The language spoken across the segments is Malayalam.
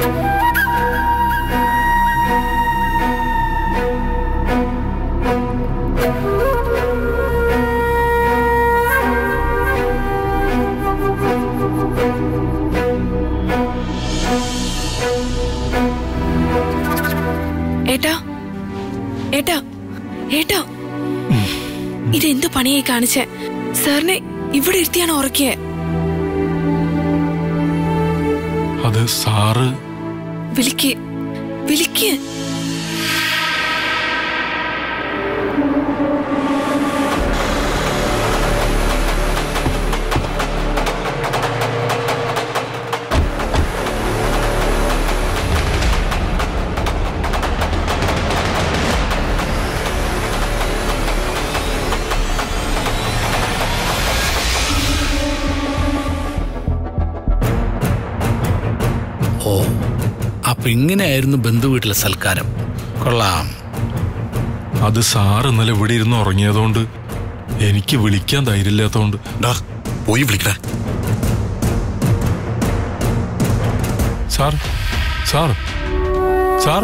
ഏട്ടാ ഏട്ടാ ഏട്ടാ ഇതെന്തു പണിയായി കാണിച്ചേ സാറിനെ ഇവിടെ ഇരുത്തിയാണ് ഉറക്കിയേ അത് സാറ് വിളിക്ക് വിളിക്ക് ഓ അപ്പൊ ഇങ്ങനെയായിരുന്നു ബന്ധുവീട്ടിലെ സൽക്കാരം കൊള്ളാം അത് സാർ ഇന്നലെ ഇവിടെ ഇരുന്ന് ഉറങ്ങിയതുകൊണ്ട് എനിക്ക് വിളിക്കാൻ ധൈര്യമില്ലാത്തതുകൊണ്ട് ഡാ പോയി വിളിക്കടാ സാർ സാർ സാർ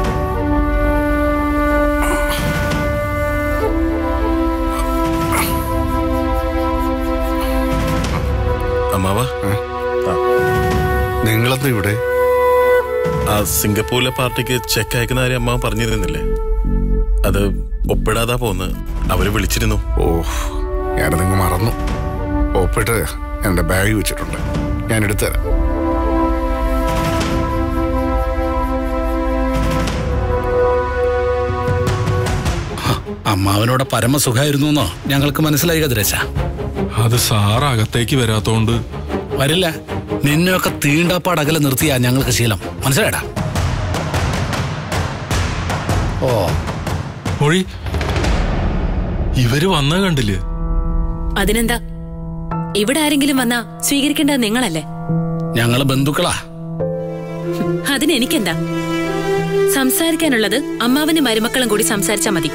അമ്മാവ നിങ്ങളെന്താ ഇവിടെ ആ സിംഗപ്പൂരിലെ പാർട്ടിക്ക് ചെക്ക് അയക്കുന്ന കാര്യം അമ്മാവൻ പറഞ്ഞിരുന്നില്ലേ അത് ഒപ്പിടാതാ പോന്ന് അവര് വിളിച്ചിരുന്നു ഓ ഞാനതങ്ങ് മറന്നു ഒപ്പിട്ട് എൻ്റെ ബാഗ് വെച്ചിട്ടുണ്ട് ഞാൻ എടുത്തുതരാം അമ്മാവനോട് പരമസുഖമായിരുന്നു എന്നോ ഞങ്ങൾക്ക് മനസ്സിലായി കതിരേശ അത് സാർ അകത്തേക്ക് വരാത്തോണ്ട് വരില്ല നിന്നെയൊക്കെ തീണ്ടാപ്പാടകലെ നിർത്തിയാ ഞങ്ങൾക്ക് ശീലം മനസ്സിലായടാ ഓ മൊഴി ഇവര് വന്നത് കണ്ടില്ലേ അതിനെന്താ ഇവിടെ ആരെങ്കിലും വന്നാ സ്വീകരിക്കേണ്ടത് നിങ്ങളല്ലേ ഞങ്ങള് ബന്ധുക്കളാ അതിന് എനിക്കെന്താ സംസാരിക്കാനുള്ളത് അമ്മാവനും മരുമക്കളും കൂടി സംസാരിച്ചാ മതി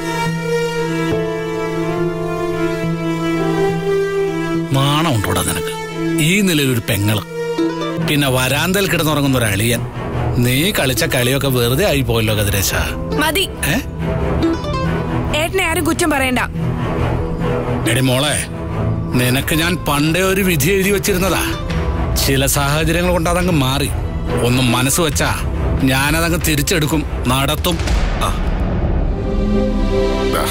നാണം ഉണ്ടോടാ നിനക്ക് ഈ നിലയിൽ ഒരു പെങ്ങള് പിന്നെ വരാന്തൽ കിടന്നുറങ്ങുന്ന ഒരു അളിയൻ നീ കളിച്ച കളിയൊക്കെ വെറുതെ ആയി പോയല്ലോ കതിരേശ മതി ഏ ഏട്ടനെ ആരും കുറ്റം പറയണ്ട എടി മോളെ നിനക്ക് ഞാൻ പണ്ടേ ഒരു വിധി എഴുതി വെച്ചിരുന്നതാ ചില സാഹചര്യങ്ങൾ കൊണ്ട് അതങ്ങ് മാറി ഒന്നും മനസ്സ് വെച്ചാ ഞാനതങ്ങ് തിരിച്ചെടുക്കും നടത്തും ദാ,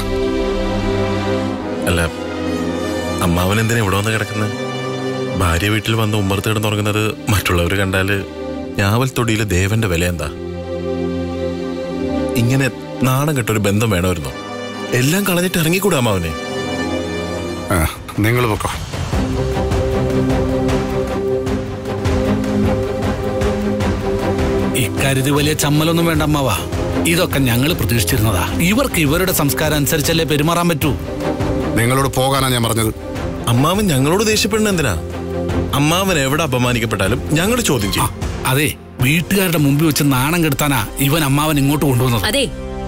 അല്ല അമ്മാവൻ എന്തിനാ ഇവിടെ വന്ന് കിടക്കുന്നത് ഭാര്യ വീട്ടിൽ വന്ന് ഉമ്മർത്ത് കിടന്നുറങ്ങുന്നത് മറ്റുള്ളവർ കണ്ടാല് ഞാവൽ തൊടിയിലെ ദേവന്റെ വില എന്താ ഇങ്ങനെ നാണം കെട്ടൊരു ബന്ധം വേണമായിരുന്നു എല്ലാം കളഞ്ഞിട്ട് ഇറങ്ങിക്കൂടാ അമ്മാവനെ ആ നിങ്ങൾ പൊക്കോ ഇക്കാര്യത്തിൽ വലിയ ചമ്മലൊന്നും വേണ്ട അമ്മാവാ ഇതൊക്കെ ഞങ്ങൾ പ്രതീക്ഷിച്ചിരുന്നതാ ഇവർക്ക് ഇവരുടെ സംസ്കാരം അനുസരിച്ചല്ലേ പെരുമാറാൻ പറ്റൂ നിങ്ങളോട് പോകാനാ ഞാൻ പറഞ്ഞത് അമ്മാവൻ ഞങ്ങളോട് ദേഷ്യപ്പെടുന്ന എന്തിനാ അമ്മാവൻ എവിടെ അപമാനിക്കപ്പെട്ടാലും ഞങ്ങൾ ചോദ്യം ആ, ചെയ്യും അതെ വീട്ടുകാരുടെ മുമ്പിൽ വെച്ച് നാണം കെടുത്താനാ ഇവൻ അമ്മാവൻ ഇങ്ങോട്ട് കൊണ്ടുവന്നത് അതെ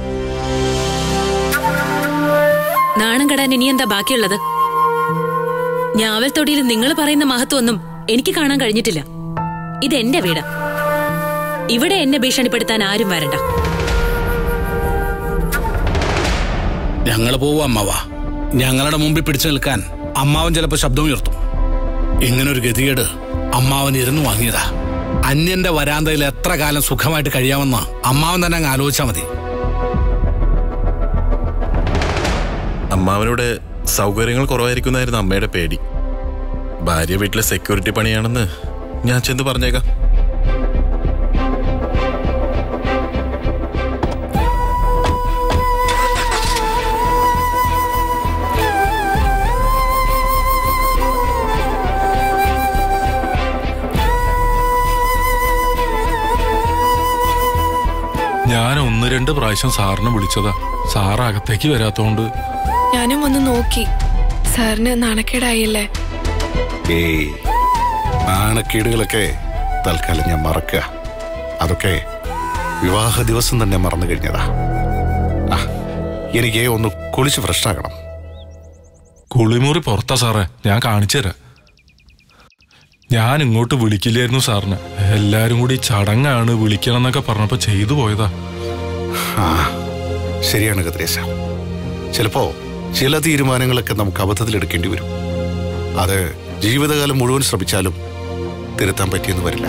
നാണം കെടാൻ ഇനി എന്താ ബാക്കിയുള്ളത് ഞാവൽ തൊടിയിൽ നിങ്ങൾ പറയുന്ന മഹത്വമൊന്നും എനിക്ക് കാണാൻ കഴിഞ്ഞിട്ടില്ല ഇത് എന്റെ വീടാ ഇവിടെ എന്നെ ഭീഷണിപ്പെടുത്താൻ ആരും വരണ്ട ഞങ്ങൾ പോവും അമ്മാവ ഞങ്ങളുടെ മുമ്പിൽ പിടിച്ചു നിൽക്കാൻ അമ്മാവൻ ചിലപ്പോൾ ശബ്ദം ഉയർത്തും ഇങ്ങനൊരു ഗതികേട് അമ്മാവൻ ഇരുന്നു വാങ്ങിയതാ അന്യന്റെ വരാന്തയിൽ എത്ര കാലം സുഖമായിട്ട് കഴിയാമെന്ന് അമ്മാവൻ തന്നെ അങ്ങ് ആലോചിച്ചാൽ മതി അമ്മാവനോട് സൗകര്യങ്ങൾ കുറവായിരിക്കുന്നായിരുന്നു അമ്മയുടെ പേടി ഭാര്യ വീട്ടിലെ സെക്യൂരിറ്റി പണിയാണെന്ന് ഞാൻ ചെന്ന് പറഞ്ഞേക്കാം ഞാൻ ഒന്ന് രണ്ട് പ്രാവശ്യം സാറിനെ വിളിച്ചതാ സാർ അകത്തേക്ക് വരാത്തോണ്ട് ഞാനും വന്ന് നോക്കി സാറിന് നാണക്കേടായില്ലേ ഏയ് നാണക്കേടുകളൊക്കെ തൽക്കാലം ഞാൻ മറക്കുക അതൊക്കെ വിവാഹ ദിവസം തന്നെ മറന്നു കഴിഞ്ഞതാ ആ എനിക്ക് ഒന്ന് കുളിച്ച് ഫ്രഷ് ആകണം കുളിമുറി പുറത്താ സാറേ ഞാൻ കാണിച്ചു തരാം ഞാൻ ഇങ്ങോട്ട് വിളിക്കില്ലായിരുന്നു സാറിന് എല്ലാരും കൂടി ചടങ്ങാണ് വിളിക്കണം എന്നൊക്കെ പറഞ്ഞപ്പോ ചെയ്തു പോയതാ ആ ശരിയാണ് കദ്രേശ ചിലപ്പോ ചില തീരുമാനങ്ങളൊക്കെ നമുക്ക് അബദ്ധത്തിലെടുക്കേണ്ടി വരും അത് ജീവിതകാലം മുഴുവൻ ശ്രമിച്ചാലും തിരുത്താൻ പറ്റിയെന്ന് വരില്ല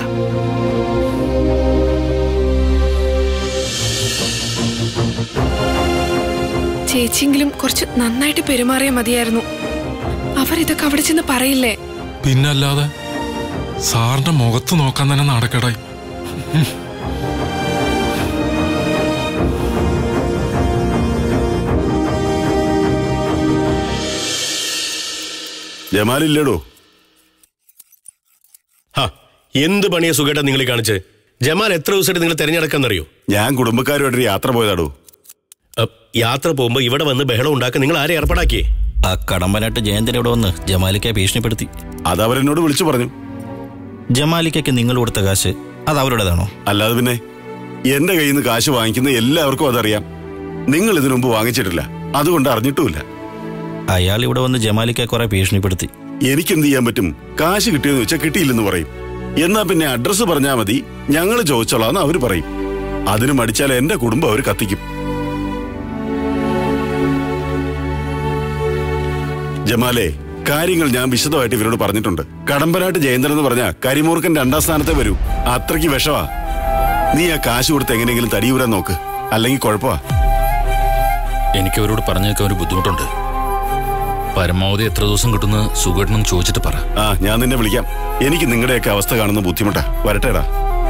ചേച്ചിയെങ്കിലും കുറച്ച് നന്നായിട്ട് പെരുമാറിയാൽ മതിയായിരുന്നു അവരിതൊക്കെ അവിടെ ചെന്ന് പറയില്ലേ പിന്നല്ലാതെ സാറിന്റെ മുഖത്ത് നോക്കാൻ തന്നെ നടക്കടായി ജമാലില്ലേടോ ഹാ എന്ത് പണിയാ സുഖേട്ടാ നിങ്ങൾ കാണിച്ച് ജമാൽ എത്ര ദിവസമായിട്ട് നിങ്ങൾ തിരഞ്ഞെടുക്കാന്നറിയോ ഞാൻ കുടുംബക്കാരുമായിട്ട് യാത്ര പോയതാടോ അപ്പ് യാത്ര പോകുമ്പോ ഇവിടെ വന്ന് ബഹളം ഉണ്ടാക്കാൻ നിങ്ങൾ ആരെ ഏർപ്പാടാക്കിയേ ആ കടമ്പനാട്ട് ജയന്തൻ ഇവിടെ വന്ന് ജമാലിക്കെ ഭീഷണിപ്പെടുത്തി അത് അവരെന്നോട് വിളിച്ചു പറഞ്ഞു ജമാലിക്കയ്ക്ക് നിങ്ങൾ കൊടുത്ത കാശ് അത് അവരുടേതാണോ അല്ലാതെ പിന്നെ എന്റെ കയ്യിൽ നിന്ന് കാശ് വാങ്ങിക്കുന്ന എല്ലാവർക്കും അതറിയാം നിങ്ങൾ ഇതിനു മുമ്പ് വാങ്ങിച്ചിട്ടില്ല അതുകൊണ്ട് അറിഞ്ഞിട്ടുമില്ല അയാൾ ഇവിടെ വന്ന് ജമാലിക്കെ കുറെ ഭീഷണിപ്പെടുത്തി എനിക്കെന്ത് ചെയ്യാൻ പറ്റും കാശ് കിട്ടിയെന്ന് വെച്ചാൽ കിട്ടിയില്ലെന്ന് പറയും എന്നാ പിന്നെ അഡ്രസ്സ് പറഞ്ഞാൽ മതി ഞങ്ങൾ ചോദിച്ചോളാന്ന് അവര് പറയും അതിന് മടിച്ചാൽ എന്റെ കുടുംബം അവർ കത്തിക്കും ജമാലേ കാര്യങ്ങൾ ഞാൻ വിശദമായിട്ട് ഇവരോട് പറഞ്ഞിട്ടുണ്ട് കടമ്പനാട്ട് ജയേന്ദ്രൻ എന്ന് പറഞ്ഞാൽ കരിമൂർക്കൻ രണ്ടാം സ്ഥാനത്തെ വരൂ അത്രയ്ക്ക് വിഷവാ നീ ആ കാശ് കൊടുത്ത് എങ്ങനെയെങ്കിലും തടിയൂരാൻ നോക്ക് അല്ലെങ്കിൽ കുഴപ്പമാ എനിക്ക് അവരോട് പറഞ്ഞേക്കാൻ ഒരു ബുദ്ധിമുട്ടുണ്ട് പരമാവധി എത്ര ദിവസം കിട്ടുന്ന സുഖേട്ടനും ചോദിച്ചിട്ട് പറ ആ ഞാൻ നിന്നെ വിളിക്കാം എനിക്ക് നിങ്ങളുടെയൊക്കെ അവസ്ഥ കാണുന്ന ബുദ്ധിമുട്ടാ വരട്ടേടാ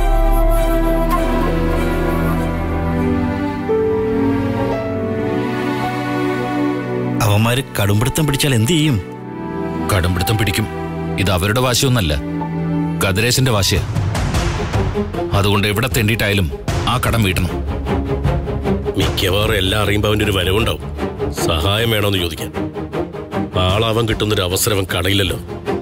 അവന്മാര് കടുംപിടുത്തം പിടിച്ചാൽ എന്ത് ചെയ്യും കടമ്പിടുത്തം പിടിക്കും ഇത് അവരുടെ വാശിയൊന്നല്ല കതിരേശന്റെ വാശിയാ അതുകൊണ്ട് എവിടെ തെണ്ടിയിട്ടായാലും ആ കടം വീട്ടണം മിക്കവാറും എല്ലാം അറിയുമ്പോൾ അവൻ്റെ ഒരു വരവുണ്ടാവും സഹായം വേണമെന്ന് ചോദിക്കാൻ ആളാവാൻ കിട്ടുന്നൊരു അവസരം അവൻ കടയില്ലല്ലോ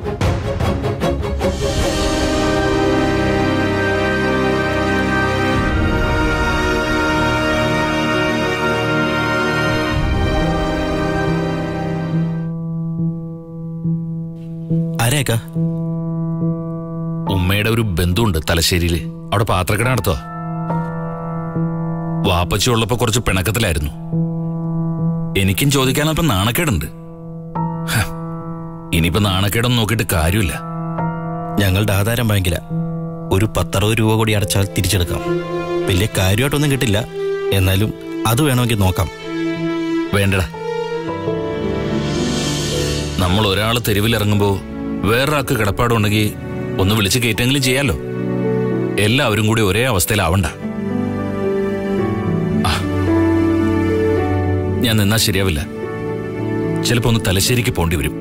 ആരേക്കാ ഉമ്മയുടെ ഒരു ബന്ധുണ്ട് തലശ്ശേരിയില് അവിടെ പാത്രക്കട നടത്തുക വാപ്പച്ചി ഉള്ളപ്പോ കുറച്ച് പിണക്കത്തിലായിരുന്നു എനിക്കും ചോദിക്കാനല്പം നാണക്കേടുണ്ട് ഹ, ഇനിയിപ്പോ നാണക്കേടൊന്നും നോക്കിയിട്ട് കാര്യമില്ല ഞങ്ങളുടെ ആധാരം ബാങ്കില ഒരു പത്തറുപത് രൂപ കൂടി അടച്ചാൽ തിരിച്ചെടുക്കാം വലിയ കാര്യമായിട്ടൊന്നും കിട്ടില്ല എന്നാലും അത് വേണമെങ്കിൽ നോക്കാം വേണ്ടടാ നമ്മൾ ഒരാൾ തെരുവിലിറങ്ങുമ്പോ വേറൊരാൾക്ക് കിടപ്പാടുണ്ടെങ്കിൽ ഒന്ന് വിളിച്ച് കയറ്റെങ്കിലും ചെയ്യാലോ എല്ലാവരും കൂടി ഒരേ അവസ്ഥയിലാവണ്ട ആ. ഞാൻ നിന്നാ ശരിയാവില്ല ചിലപ്പോ ഒന്ന് തലശ്ശേരിക്ക് പോണ്ടി വരും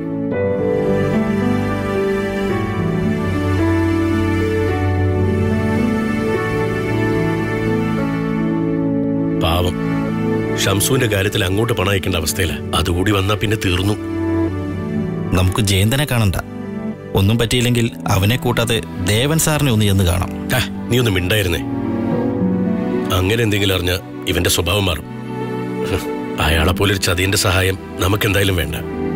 പാവം ഷംസുവിന്റെ കാര്യത്തിൽ അങ്ങോട്ട് പണം അയക്കേണ്ട അവസ്ഥയില അതുകൂടി വന്നാ പിന്നെ തീർന്നു നമുക്ക് ജയന്തനെ കാണണ്ട ഒന്നും പറ്റിയില്ലെങ്കിൽ അവനെ കൂട്ടാതെ ദേവൻ സാറിനെ ഒന്ന് ചെന്ന് കാണാം ഹാ, നീ ഒന്ന് മിണ്ടായിരുന്നേ അങ്ങനെ എന്തെങ്കിലും അറിഞ്ഞ ഇവന്റെ സ്വഭാവം മാറും ഹ്, അയാളെ പോലെ ഒരു ചതിയന്റെ സഹായം നമുക്കെന്തായാലും വേണ്ട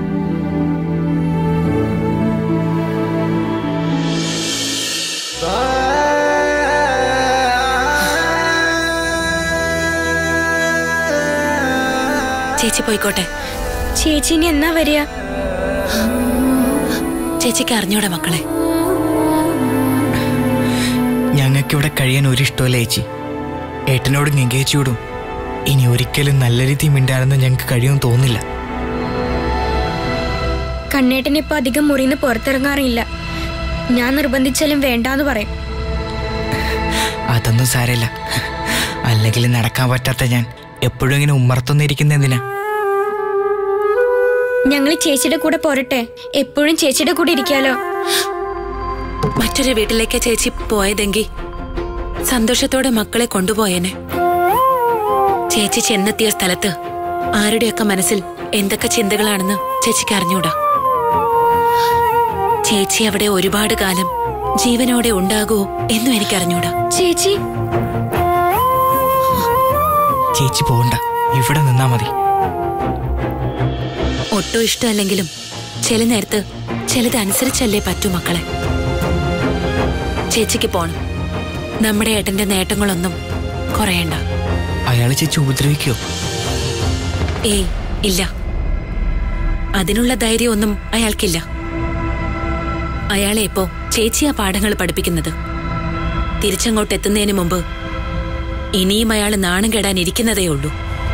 ചേച്ചി പോയിക്കോട്ടെ ചേച്ചി ഇനി എന്നാ വരിക ചേച്ചിക്ക് അറിഞ്ഞൂടെ മക്കളെ ഞങ്ങൾക്കിവിടെ കഴിയാൻ ഒരിഷ്ടമല്ല ചേച്ചി ഏട്ടനോട് നികേച്ചിയോടും ഇനി ഒരിക്കലും നല്ല രീതി മിണ്ടാണെന്ന് ഞങ്ങൾക്ക് കഴിയുമെന്ന് തോന്നില്ല കണ്ണേട്ടൻ ഇപ്പൊ അധികം മുറിന്ന് പുറത്തിറങ്ങാറില്ല ഞാൻ നിർബന്ധിച്ചാലും വേണ്ടാന്ന് പറയും അതൊന്നും സാരമില്ല അല്ലെങ്കിൽ നടക്കാൻ പറ്റാത്ത ഞാൻ എപ്പോഴും ഇങ്ങനെ ഉമ്മറത്തൊന്നിരിക്കുന്ന എന്തിനാ ഞങ്ങൾ ചേച്ചിയുടെ കൂടെ പോരട്ടെ എപ്പോഴും ചേച്ചിയുടെ കൂടെ ഇരിക്കാലോ മറ്റൊരു വീട്ടിലേക്ക് ചേച്ചി പോയതെങ്കിൽ സന്തോഷത്തോടെ മക്കളെ കൊണ്ടുപോയേനെ ചേച്ചി ചെന്നെത്തിയ സ്ഥലത്ത് ആരുടെയൊക്കെ മനസ്സിൽ എന്തൊക്കെ ചിന്തകളാണെന്ന് ചേച്ചിക്ക് അറിഞ്ഞൂടാ ചേച്ചി അവിടെ ഒരുപാട് കാലം ജീവനോടെ ഉണ്ടാകുമോ എന്നും എനിക്കറിഞ്ഞൂടാ ചേച്ചി ചേച്ചി പോകണ്ട ഇവിടെ നിന്നാ മതി ഒട്ടും ഇഷ്ടമല്ലെങ്കിലും ചില നേരത്ത് ചിലത് അനുസരിച്ചല്ലേ പറ്റൂ മക്കളെ ചേച്ചിക്ക് പോണം നമ്മുടെ ഏട്ടന്റെ നേട്ടങ്ങളൊന്നും കുറയണ്ട അയാളെ ചേച്ചി ഉപദ്രവിക്കോ ഏയ് ഇല്ല അതിനുള്ള ധൈര്യമൊന്നും അയാൾക്കില്ല അയാളെ ഇപ്പോ ചേച്ചിയാ പാഠങ്ങൾ പഠിപ്പിക്കുന്നത് തിരിച്ചങ്ങോട്ട് എത്തുന്നതിന് മുമ്പ് ഇനിയും അയാൾ നാണം കെടാൻ ഇരിക്കുന്നതേ ഉള്ളൂ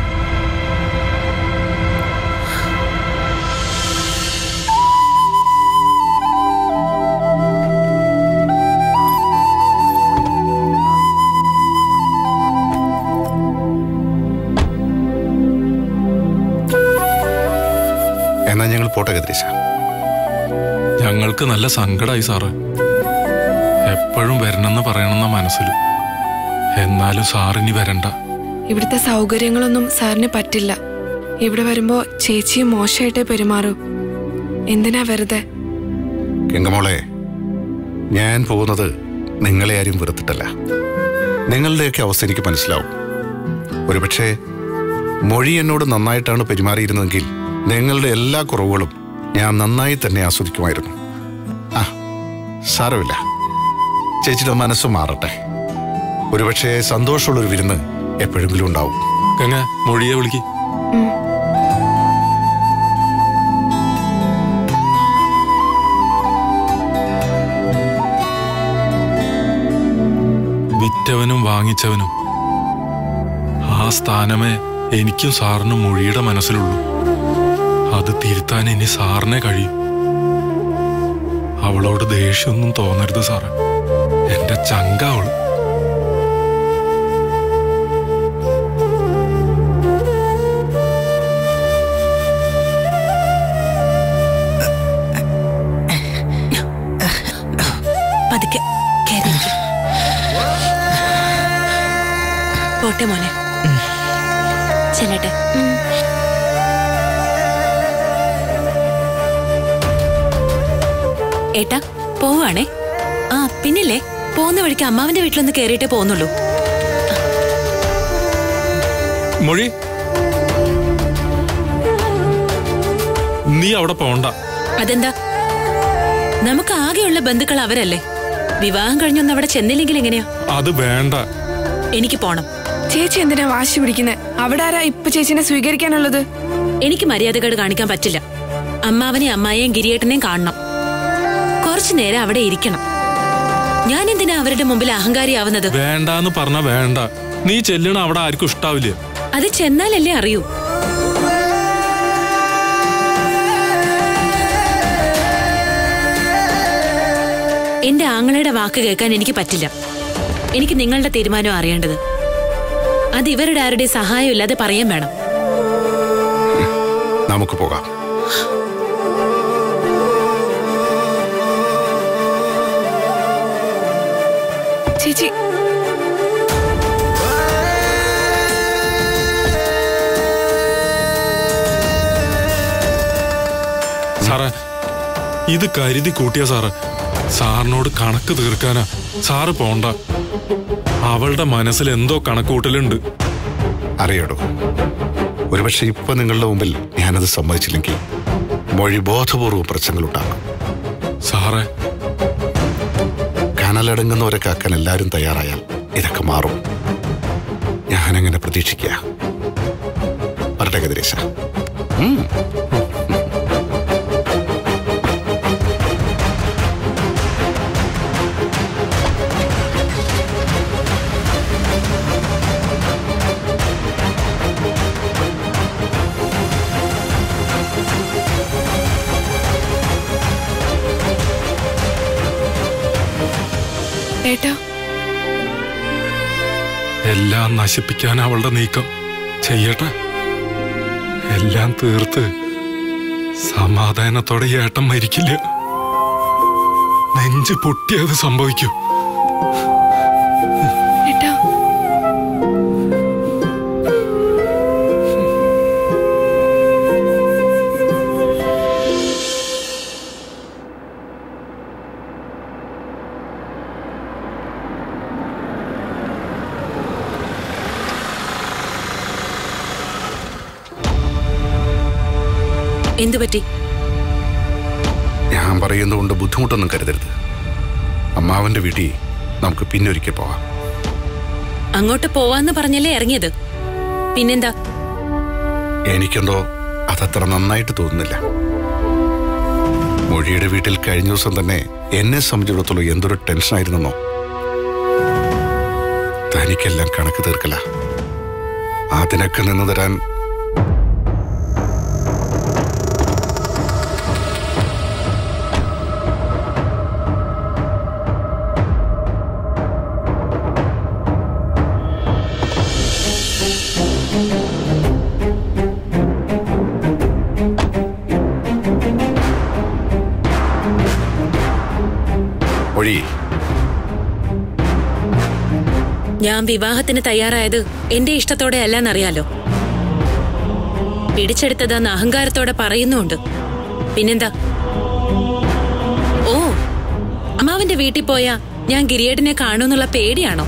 എന്നാ ഞങ്ങൾ പോട്ടെ കത്രീശ ഞങ്ങൾക്ക് നല്ല സങ്കടമായി സാറ് എപ്പോഴും വരണമെന്ന് പറയണമെന്ന മനസ്സിൽ എന്നാലും സാറിനി വരണ്ട ഇവിടുത്തെ സൗകര്യങ്ങളൊന്നും സാറിന് പറ്റില്ല ഇവിടെ വരുമ്പോ ചേച്ചിയും മോശമായിട്ടേ പെരുമാറൂ എന്തിനാ വെറുതെ ഗംഗമോളെ ഞാൻ പോകുന്നത് നിങ്ങളെ ആരും വെറുത്തിട്ടല്ല നിങ്ങളുടെയൊക്കെ അവസ്ഥ എനിക്ക് മനസ്സിലാവും ഒരുപക്ഷെ മൊഴി എന്നോട് നന്നായിട്ടാണ് പെരുമാറിയിരുന്നതെങ്കിൽ നിങ്ങളുടെ എല്ലാ കുറവുകളും ഞാൻ നന്നായി തന്നെ ആസ്വദിക്കുമായിരുന്നു ആ സാരമില്ല ചേച്ചിയുടെ മനസ്സ് മാറട്ടെ ഒരുപക്ഷെ സന്തോഷമുള്ളൊരു വിരുന്ന് എപ്പോഴെങ്കിലും ഉണ്ടാവും ഗംഗ മൊഴിയെ വിളിക്ക് വിറ്റവനും വാങ്ങിച്ചവനും ആ സ്ഥാനമേ എനിക്കും സാറിനും മൊഴിയുടെ മനസ്സിലുള്ളൂ അത് തിരുത്താൻ ഇനി സാറിനെ കഴിയും അവളോട് ദേഷ്യമൊന്നും തോന്നരുത് സാറ് എന്റെ ചങ്ക അവള് പതുക്കെ കേറിയിരിക്ക്. പോട്ടെ മോനെ ചെല്ലട്ടെ ഏട്ടാ പോവാണേ ആ പിന്നില്ലേ പോകുന്ന വഴിക്ക് അമ്മാവന്റെ വീട്ടിലൊന്ന് കേറിയിട്ടേ പോകുന്നുള്ളൂ മൊഴി നീ അവിടെ പോണ്ട അതെന്താ നമുക്ക് ആകെയുള്ള ബന്ധുക്കൾ അവരല്ലേ വിവാഹം കഴിഞ്ഞൊന്ന് അവിടെ ചെന്നില്ലെങ്കിൽ എങ്ങനെയാ അത് വേണ്ട എനിക്ക് പോണം ചേച്ചി എന്തിനാ വാശി പിടിക്കുന്നത് അവിടെ ആരാ ഇപ്പൊ ചേച്ചിനെ സ്വീകരിക്കാനുള്ളത് എനിക്ക് മര്യാദകേട് കാണിക്കാൻ പറ്റില്ല അമ്മാവനെയും അമ്മായെയും ഗിരിയേട്ടനെയും കാണണം കുറച്ചു നേരം അവിടെ ഇരിക്കണം ഞാൻ എന്തിനാ അവരുടെ മുമ്പിൽ അഹങ്കാരിയാവുന്നത് വേണ്ടാന്ന് പറഞ്ഞ വേണ്ട നീ ചെല്ലണ അവിടെ ആർക്കും ഇഷ്ടാവില്ല അത് ചെന്നാലല്ലേ അറിയൂ എന്റെ ആങ്ങളയുടെ വാക്ക് കേൾക്കാൻ എനിക്ക് പറ്റില്ല എനിക്ക് നിങ്ങളുടെ തീരുമാനം അറിയേണ്ടത് അത് ഇവരുടെ ആരുടെ സഹായം ഇല്ലാതെ പറയാൻ വേണം നമുക്ക് പോകാം ചേച്ചി സാറേ ഇത് കരുതി കൂട്ടിയ സാറ് സാറിനോട് കണക്ക് തീർക്കാനാ സാറ് പോണ്ട അവളുടെ മനസ്സിൽ എന്തോ കണക്കൂട്ടലുണ്ട് അറിയടോ ഒരുപക്ഷെ ഇപ്പൊ നിങ്ങളുടെ മുമ്പിൽ ഞാനത് സമ്മതിച്ചില്ലെങ്കിൽ മൊഴി ബോധപൂർവ്വം പ്രശ്നങ്ങളുണ്ടാകും സാറേ കനലടങ്ങുന്നവരെ കാക്കാൻ എല്ലാവരും തയ്യാറായാൽ ഇതൊക്കെ മാറും ഞാനങ്ങനെ പ്രതീക്ഷിക്കുക വരട്ടെ കതിരേശ ഏട്ടാ എല്ലാം നശിപ്പിക്കാൻ അവളുടെ നീക്കം ചെയ്യട്ടെ എല്ലാം തീർത്ത് സമാധാനത്തോടെ ഈ ഏട്ടൻ മരിക്കില്ല നെഞ്ച് പൊട്ടിയത് സംഭവിക്കും ഏട്ടാ എന്തു പറ്റി ഞാൻ പറയുന്നതുകൊണ്ട് ബുദ്ധിമുട്ടൊന്നും കരുതരുത് അമ്മാവന്റെ വീട്ടിൽ നമുക്ക് പിന്നൊരിക്കൽ പോവാം അങ്ങോട്ട് പോവാന്ന് പറഞ്ഞല്ലേ ഇറങ്ങിയത് പിന്നെന്താ എനിക്കെന്തോ അതത്ര നന്നായിട്ട് തോന്നുന്നില്ല മൊഴിയുടെ വീട്ടിൽ കഴിഞ്ഞ ദിവസം തന്നെ എന്നെ സംബന്ധിച്ചിടത്തോളം എന്തൊരു ടെൻഷനായിരുന്നെന്നോ തനിക്കെല്ലാം കണക്ക് തീർക്കല അതിനൊക്കെ നിന്ന് തരാൻ മൊഴി ഞാൻ വിവാഹത്തിന് തയ്യാറായത് എന്റെ ഇഷ്ടത്തോടെ അല്ലെന്നറിയാലോ പിടിച്ചെടുത്തതെന്ന് അഹങ്കാരത്തോടെ പറയുന്നുണ്ട് പിന്നെന്താ ഓ അമ്മാവന്റെ വീട്ടിൽ പോയാ ഞാൻ ഗിരിയേടിനെ കാണുമെന്നുള്ള പേടിയാണോ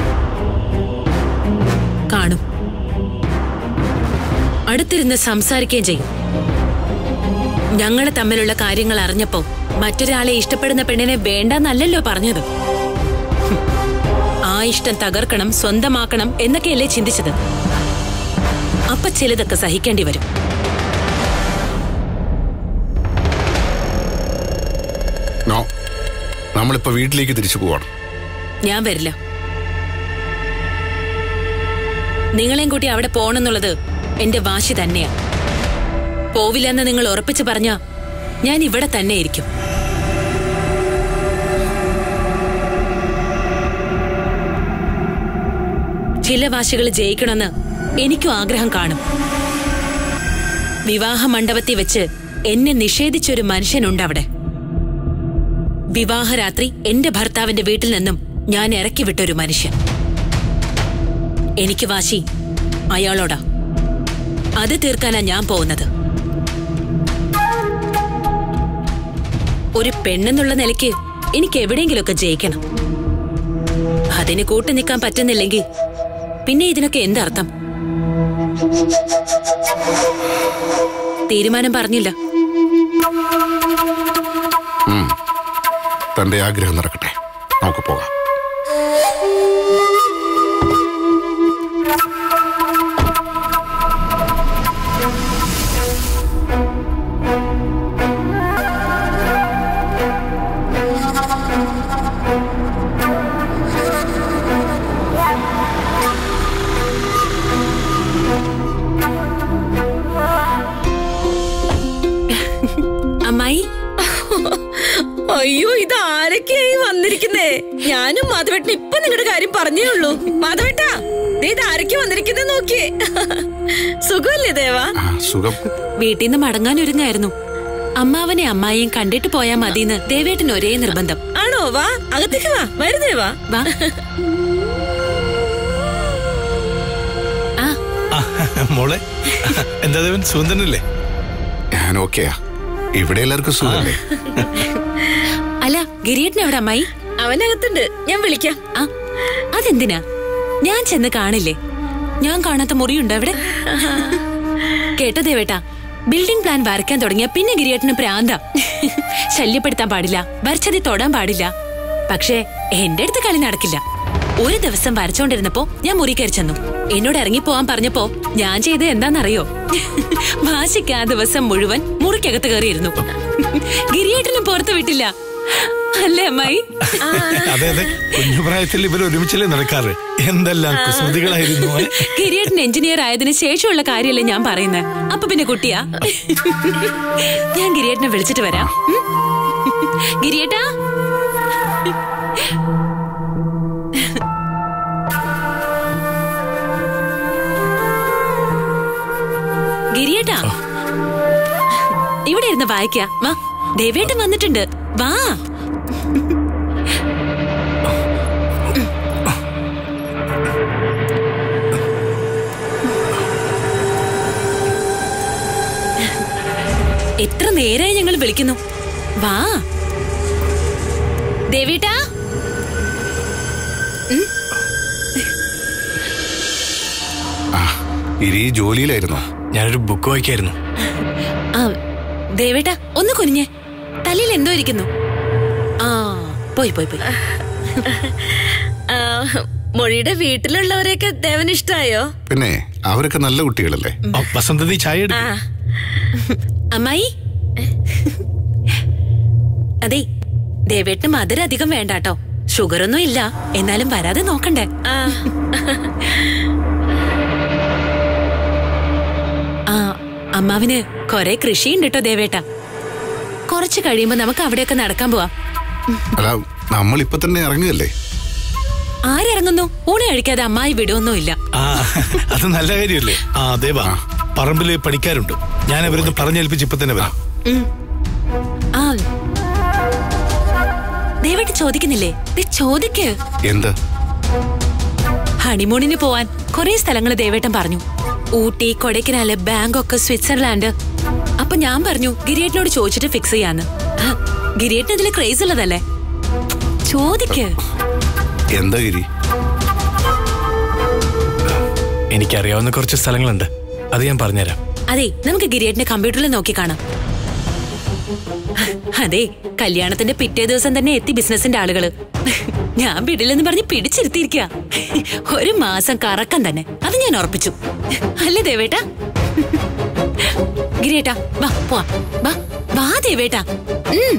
കാണും അടുത്തിരുന്ന് സംസാരിക്കുകയും ചെയ്യും ഞങ്ങൾ തമ്മിലുള്ള കാര്യങ്ങൾ അറിഞ്ഞപ്പോ മറ്റൊരാളെ ഇഷ്ടപ്പെടുന്ന പെണ്ണിനെ വേണ്ടെന്നല്ലല്ലോ പറഞ്ഞത് ഹും. ആ ഇഷ്ടം തകർക്കണം സ്വന്തമാക്കണം എന്നൊക്കെയല്ലേ ചിന്തിച്ചത് അപ്പൊ ചിലതൊക്കെ സഹിക്കേണ്ടി വരും നോ നമ്മളിപ്പോ വീട്ടിലേക്ക് തിരിച്ചു പോവാണ് ഞാൻ വരില്ല നിങ്ങളെയും കൂട്ടി അവിടെ പോണെന്നുള്ളത് എന്റെ വാശി തന്നെയാ പോവില്ലെന്ന് നിങ്ങൾ ഉറപ്പിച്ചു പറഞ്ഞ ഞാൻ ഇവിടെ തന്നെ ഇരിക്കും ചില വാശികൾ ജയിക്കണമെന്ന് എനിക്കും ആഗ്രഹം കാണും വിവാഹ മണ്ഡപത്തിൽ വെച്ച് എന്നെ നിഷേധിച്ചൊരു മനുഷ്യനുണ്ട് അവിടെ വിവാഹരാത്രി എന്റെ ഭർത്താവിന്റെ വീട്ടിൽ നിന്നും ഞാൻ ഇറക്കി വിട്ടൊരു മനുഷ്യൻ എനിക്ക് വാശി അയാളോടാ അത് തീർക്കാനാ ഞാൻ പോകുന്നത് ഒരു പെണ്ണെന്നുള്ള നിലയ്ക്ക് എനിക്ക് എവിടെയെങ്കിലുമൊക്കെ ജയിക്കണം അതിന് കൂട്ടു നിൽക്കാൻ പറ്റുന്നില്ലെങ്കിൽ പിന്നെ ഇതിനൊക്കെ എന്തർത്ഥം തീരുമാനം പറഞ്ഞില്ല ഉം. തന്റെ ആഗ്രഹം നടക്കട്ടെ നമുക്ക് പോകാം അമ്മായി അയ്യോ ഇത് ആരൊക്കെയായി വന്നിരിക്കുന്നേ ഞാനും മാധവേട്ടന് ഇപ്പൊ നിങ്ങളുടെ കാര്യം പറഞ്ഞേ ഉള്ളൂ മാധവേട്ടാ ദേ ഇത് ആരൊക്കെ വന്നിരിക്കുന്നേ നോക്കിയേ സുഖമല്ലേ ദേവാ ആ, സുഖം വീട്ടിൽ നിന്ന് മടങ്ങാൻ ഒരുങ്ങായിരുന്നു അമ്മാവനെ അമ്മായിയും കണ്ടിട്ട് പോയാ മതിന്ന് ദേവേട്ടന് ഒരേ നിർബന്ധം ആണോ വാ അകത്തേക്ക് വാ വരു ദേവാ വാ ആ മോളെ എന്താ ദേവൻ സുന്ദരനല്ലേ ഞാൻ ഓക്കെയാ ഇവിടെ എല്ലാവർക്കും സുഖമല്ലേ അല്ല ഗിരിയേട്ടൻ എവിടെ അമ്മായി അവനകത്തുണ്ട് ഞാൻ വിളിക്കാം ആ അതെന്തിനാ ഞാൻ ചെന്ന് കാണില്ലേ ഞാൻ കാണാത്ത മുറിയുണ്ടോ അവിടെ കേട്ടോ ദേവേട്ടാ ബിൽഡിംഗ് പ്ലാൻ വരയ്ക്കാൻ തുടങ്ങിയ പിന്നെ ഗിരിയേട്ടന് പ്രാന്ത ശല്യപ്പെടുത്താൻ പാടില്ല വരച്ചതി തൊടാൻ പാടില്ല പക്ഷേ എന്റെ അടുത്ത് കളി നടക്കില്ല ഒരു ദിവസം വരച്ചോണ്ടിരുന്നപ്പോ ഞാൻ മുറി കയറി ചെന്നു എന്നോട് ഇറങ്ങിപ്പോവാൻ പറഞ്ഞപ്പോ ഞാൻ ചെയ്തത് എന്താണെന്നറിയോ വാശിക്ക് ആ ദിവസം മുഴുവൻ മുറിക്കകത്ത് കയറിയിരുന്നു ഗിരിയേട്ടനും പുറത്ത് വിട്ടില്ല അല്ലേ അമ്മായി അതെ അതെ കുഞ്ഞു പ്രായത്തിൽ ഇവർ ഒരുമിച്ചല്ലേ നടക്കാറ് എന്തെല്ലാം കുസൃതികളായിരുന്നു ഏ? കിരീടൻ എഞ്ചിനീയർ ആയതിനു ശേഷമുള്ള കാര്യമല്ലേ ഞാൻ പറയുന്നത് അപ്പൊ പിന്നെ കുട്ടിയാ ഞാൻ ഗിരിയേട്ടനെ വിളിച്ചിട്ട് വരാം ഉം? ഗിരിയേട്ടാ ഗിരിയേട്ടാ ഇവിടെ ഇരുന്ന് വായിക്ക വാ ദേവേട്ടൻ വന്നിട്ടുണ്ട് വാ എത്ര നേരമായി ഞങ്ങൾ വിളിക്കുന്നു വാ ദേവീട്ടാ ഇരി ജോലിയിലായിരുന്നോ ഞാനൊരു ബുക്ക് വായിക്കായിരുന്നു ആ ദേവേട്ടാ ഒന്ന് കുനിഞ്ഞേ തലയിൽ എന്തോ ഇരിക്കുന്നു ആ പോയി പോയി പോയി ആ, മൊഴിയുടെ വീട്ടിലുള്ളവരെയൊക്കെ ദേവന് ഇഷ്ടായോ പിന്നെ അവരൊക്കെ നല്ല കുട്ടികളല്ലേ വസന്തതി ചായ ആ അമ്മായി അതെ ദേവേട്ടിന് മധുരം അധികം വേണ്ടാട്ടോ ഷുഗർ ഒന്നും ഇല്ല എന്നാലും വരാതെ നോക്കണ്ടേ ആ ആ അമ്മാവിന് കൊറേ കൃഷിയുണ്ട് കേട്ടോ ദേവേട്ട കുറച്ച് കഴിയുമ്പോ നമുക്ക് അവിടെയൊക്കെ നടക്കാൻ പോവാം അല്ല നമ്മൾ ഇപ്പൊ തന്നെ ഇറങ്ങുകയല്ലേ ആരിറങ്ങുന്നു ഊണ് കഴിക്കാതെ അമ്മായി വിടുവൊന്നുമില്ല ആ അത് നല്ല കാര്യമല്ലേ ആ ദേവാ പറമ്പില് പണിക്കാരുണ്ട് ഞാൻ അവരൊന്ന് പറഞ്ഞേൽപ്പിച്ച് ഇപ്പൊ തന്നെ വരാം ഉം. ആ ദേവേട്ട് ചോദിക്കുന്നില്ലേ ദേ ചോദിക്ക് എന്ത് ഹണിമൂണിന് പോവാൻ കുറെ സ്ഥലങ്ങൾ ദേവേട്ടൻ പറഞ്ഞു ഊട്ടി കൊടൈക്കനാല് ബാങ്കോക്ക് സ്വിറ്റ്സർലാൻഡ് അപ്പൊ ഞാൻ പറഞ്ഞു ഗിരിയേട്ടനോട് ചോദിച്ചിട്ട് ഫിക്സ് ചെയ്യാന്ന് ഹ, ഗിരിയേട്ടന് ഇതില് ക്രേസ് ഉള്ളതല്ലേ ചോദിക്ക് എന്താ ഗിരി എനിക്കറിയാവുന്ന കുറച്ച് സ്ഥലങ്ങളുണ്ട് അത് ഞാൻ പറഞ്ഞുതരാം അതെ നമുക്ക് ഗിരിയേട്ടന്റെ കമ്പ്യൂട്ടറിൽ നോക്കി കാണാം അതെ കല്യാണത്തിന്റെ പിറ്റേ ദിവസം തന്നെ എത്തി ബിസിനസിന്റെ ആളുകള് ഞാൻ വിടില്ലെന്ന് പറഞ്ഞ് പിടിച്ചിരുത്തിയിരിക്കുക ഒരു മാസം കറക്കം തന്നെ അത് ഞാൻ ഉറപ്പിച്ചു അല്ലേ ദേവേട്ടാ ഗിരിയേട്ടാ വാ പോവാ വാ വാ ദേവേട്ടാ ഉം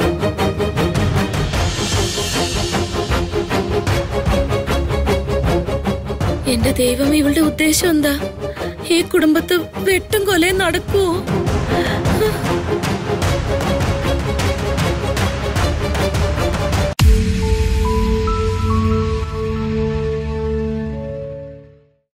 എന്റെ ദൈവം ഇവളുടെ ഉദ്ദേശം എന്താ ഈ കുടുംബത്ത് വെട്ടും കൊലയും നടക്കുവോ